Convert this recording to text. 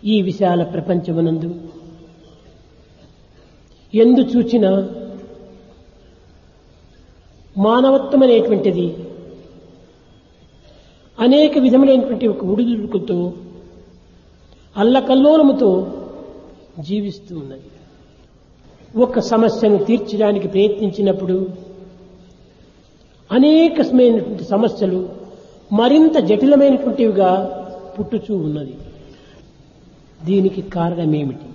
ఈ విశాల ప్రపంచమునందు ఎందు చూచినా మానవత్వం అనేటువంటిది అనేక విధములైనటువంటి ఒక ఉడుదుడుకులతో అల్లకల్లోలముతో జీవిస్తూ ఉన్నది ఒక సమస్యను తీర్చడానికి ప్రయత్నించినప్పుడు అనేకమైనటువంటి సమస్యలు మరింత జటిలమైనటువంటివిగా పుట్టుచూ ఉన్నది దీనికి కారణమేమిటి